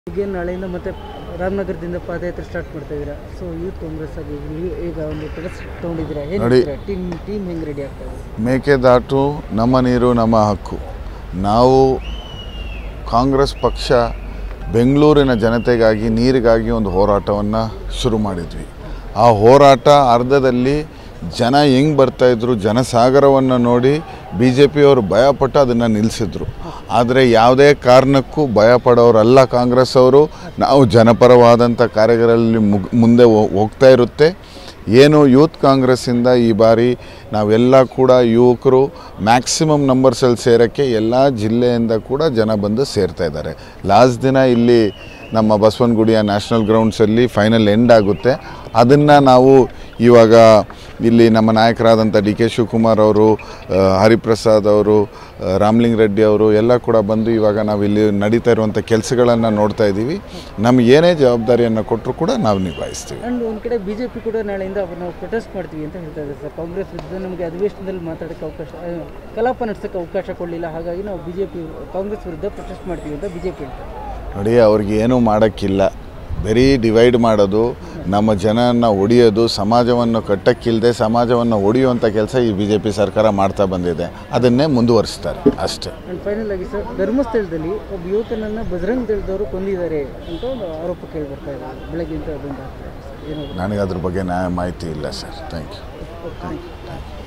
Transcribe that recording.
ಈಗ ನಾಳೆಯಿಂದ ಮತ್ತೆ ರಾಮನಗರದಿಂದ ಪಾದಯಾತ್ರೆ ಸ್ಟಾರ್ಟ್ ಮಾಡ್ತಾ ಇದ್ದೀರಾ ಸೊ ಯೂತ್ ಕಾಂಗ್ರೆಸ್ ಆಗಿ ನೀವು ಈಗ ಒಂದು ಕೆಲಸ ತೊಗೊಂಡಿದ್ದೀರಾ ನೋಡಿ. ಏನು ಟೀಮ್ ಟೀಮ್ ಹೆಂಗೆ ರೆಡಿ ಆಗ್ತಾ ಇದೆ ಮೇಕೆದಾಟು ನಮ್ಮ ನೀರು ನಮ್ಮ ಹಕ್ಕು ನಾವು ಕಾಂಗ್ರೆಸ್ ಪಕ್ಷ ಬೆಂಗಳೂರಿನ ಜನತೆಗಾಗಿ ನೀರಿಗಾಗಿ ಒಂದು ಹೋರಾಟವನ್ನು ಶುರು ಮಾಡಿದ್ವಿ ಆ ಹೋರಾಟ ಅರ್ಧದಲ್ಲಿ ಜನ ಹೆಂಗೆ ಬರ್ತಾಯಿದ್ರು ಜನಸಾಗರವನ್ನು ನೋಡಿ ಬಿ ಜೆ ಪಿಯವರು ಭಯಪಟ್ಟು ಅದನ್ನು ನಿಲ್ಲಿಸಿದ್ರು ಆದರೆ ಯಾವುದೇ ಕಾರಣಕ್ಕೂ ಭಯಪಡೋರಲ್ಲ ಕಾಂಗ್ರೆಸ್ ಅವರು ನಾವು ಜನಪರವಾದಂಥ ಕಾರ್ಯಗಳಲ್ಲಿ ಮುಗ್ ಮುಂದೆ ಹೋ- ಹೋಗ್ತಾ ಇರುತ್ತೆ ಏನು ಯೂತ್ ಕಾಂಗ್ರೆಸ್ಸಿಂದ ಈ ಬಾರಿ ನಾವೆಲ್ಲ ಕೂಡ ಯುವಕರು ಮ್ಯಾಕ್ಸಿಮಮ್ ನಂಬರ್ಸಲ್ಲಿ ಸೇರೋಕ್ಕೆ ಎಲ್ಲ ಜಿಲ್ಲೆಯಿಂದ ಕೂಡ ಜನ ಬಂದು ಸೇರ್ತಾ ಇದ್ದಾರೆ ಲಾಸ್ಟ್ ದಿನ ಇಲ್ಲಿ ನಮ್ಮ ಬಸವನಗುಡಿಯ ನ್ಯಾಷನಲ್ ಗ್ರೌಂಡ್ಸಲ್ಲಿ ಫೈನಲ್ ಎಂಡ್ ಆಗುತ್ತೆ ಅದನ್ನು ನಾವು ಇವಾಗ ಇಲ್ಲಿ ನಮ್ಮ ನಾಯಕರಾದಂಥ ಡಿ ಕೆ ಶಿವಕುಮಾರ್ ಅವರು ಆ, ಹರಿಪ್ರಸಾದ್ ಅವರು ಆ, ರಾಮಲಿಂಗ ರೆಡ್ಡಿ ಅವರು ಎಲ್ಲ ಕೂಡ ಬಂದು ಇವಾಗ ನಾವು ಇಲ್ಲಿ ನಡೀತಾ ಇರುವಂಥ ಕೆಲಸಗಳನ್ನು ನೋಡ್ತಾ ಇದ್ದೀವಿ ನಮ್ಗೆ ಏನೇ ಜವಾಬ್ದಾರಿಯನ್ನು ಕೊಟ್ಟರು ಕೂಡ ನಾವು ನಿಭಾಯಿಸ್ತೀವಿ ಆ್ಯಂಡ್ ಒಂದು ಕಡೆ ಬಿ ಜೆ ಪಿ ಕೂಡ ನಾಳೆಯಿಂದ ಅವ್ರು ನಾವು ಪ್ರೊಟೆಸ್ಟ್ ಮಾಡ್ತೀವಿ ಅಂತ ಹೇಳ್ತಾ ಇದ್ದಾರೆ ಸರ್ ಕಾಂಗ್ರೆಸ್ ವಿರುದ್ಧ ನಮಗೆ ಅಧಿವೇಶನದಲ್ಲಿ ಮಾತಾಡೋಕ್ಕೆ ಅವಕಾಶ ಆ, ಕಲಾಪ ನಡೆಸೋಕ್ಕೆ ಅವಕಾಶ ಕೊಡಲಿಲ್ಲ ಹಾಗಾಗಿ ನಾವು ಬಿ ಜೆ ಪಿ ಕಾಂಗ್ರೆಸ್ ವಿರುದ್ಧ ಪ್ರೊಟೆಸ್ಟ್ ಮಾಡ್ತೀವಿ ಅಂತ ಬಿ ಜೆ ಪಿ ಹೇಳ್ತಾರೆ ನೋಡಿ ಅವ್ರಿಗೆ ಏನೂ ಮಾಡೋಕ್ಕಿಲ್ಲ ಬರೀ ಡಿವೈಡ್ ಮಾಡೋದು ನಮ್ಮ ಜನನ ಒಡೆಯೋದು ಸಮಾಜವನ್ನು ಕಟ್ಟಕ್ಕಿಲ್ಲದೆ ಸಮಾಜವನ್ನು ಒಡೆಯುವಂಥ ಕೆಲಸ ಈ ಬಿ ಜೆ ಪಿ ಸರ್ಕಾರ ಮಾಡ್ತಾ ಬಂದಿದೆ ಅದನ್ನೇ ಮುಂದುವರಿಸ್ತಾರೆ ಅಷ್ಟೇ ಆ್ಯಂಡ್ ಫೈನಲ್ ಆಗಿ ಸರ್ ಧರ್ಮಸ್ಥಳದಲ್ಲಿ ಒಬ್ಬ ಯುವಕನನ್ನು ಬಜರಂಗ್ ದಳದವರು ಕೊಂದಿದ್ದಾರೆ ಅಂತ ಒಂದು ಆರೋಪ ಕೇಳಿ ಬರ್ತಾ ಇದೆ ಬೆಳಗ್ಗೆಯಿಂದ ಅದೊಂದು ಆಗ್ತಾ ಇದೆ ಸರ್ ಏನೋ ನನಗೆ ಅದ್ರ ಬಗ್ಗೆ ನ್ಯಾಯ ಮಾಹಿತಿ ಇಲ್ಲ sir thank you thank you